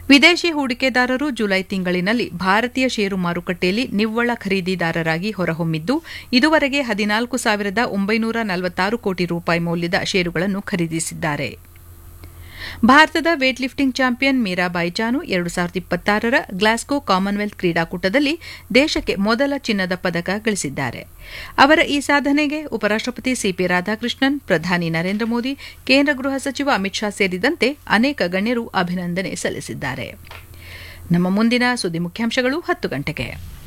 ವಿದೇಶಿ ಹೂಡಿಕೆದಾರರು ಜುಲೈ ತಿಂಗಳಿನಲ್ಲಿ ಭಾರತೀಯ ಷೇರು ಮಾರುಕಟ್ಟೆಯಲ್ಲಿ ನಿವ್ವಳ ಖರೀದಿದಾರರಾಗಿ ಹೊರಹೊಮ್ಮಿದ್ದು ಇದುವರೆಗೆ ಹದಿನಾಲ್ಕು ಸಾವಿರದ ಒಂಬೈನೂರ ನಲವತ್ತಾರು ಕೋಟಿ ರೂಪಾಯಿ ಮೌಲ್ಯದ ಷೇರುಗಳನ್ನು ಖರೀದಿಸಿದ್ದಾರೆ ಭಾರತದ weight lifting champion Mirabai Chanu ಎರಡು ಸಾವಿರದ ಇಪ್ಪತ್ತಾರರ ಗ್ಲಾಸ್ಗೋ ಕಾಮನ್ವೆಲ್ತ್ ಕ್ರೀಡಾಕೂಟದಲ್ಲಿ ದೇಶಕ್ಕೆ ಮೊದಲ ಚಿನ್ನದ ಪದಕ ಗಳಿಸಿದ್ದಾರೆ ಅವರ ಈ ಸಾಧನೆಗೆ ಉಪರಾಷ್ಟಪತಿ ಸಿಪಿ ರಾಧಾಕೃಷ್ಣನ್ ಪ್ರಧಾನಿ ನರೇಂದ್ರ ಮೋದಿ ಕೇಂದ್ರ ಗೃಹ ಸಚಿವ ಅಮಿತ್ ಶಾ ಸೇರಿದಂತೆ ಅನೇಕ ಗಣ್ಯರು ಅಭಿನಂದನೆ ಸಲ್ಲಿಸಿದ್ದಾರೆ ನಮ್ಮ ಮುಂದಿನ ಸುದ್ದಿ ಮುಖ್ಯಾಂಶಗಳು ಹತ್ತು ಗಂಟೆಗೆ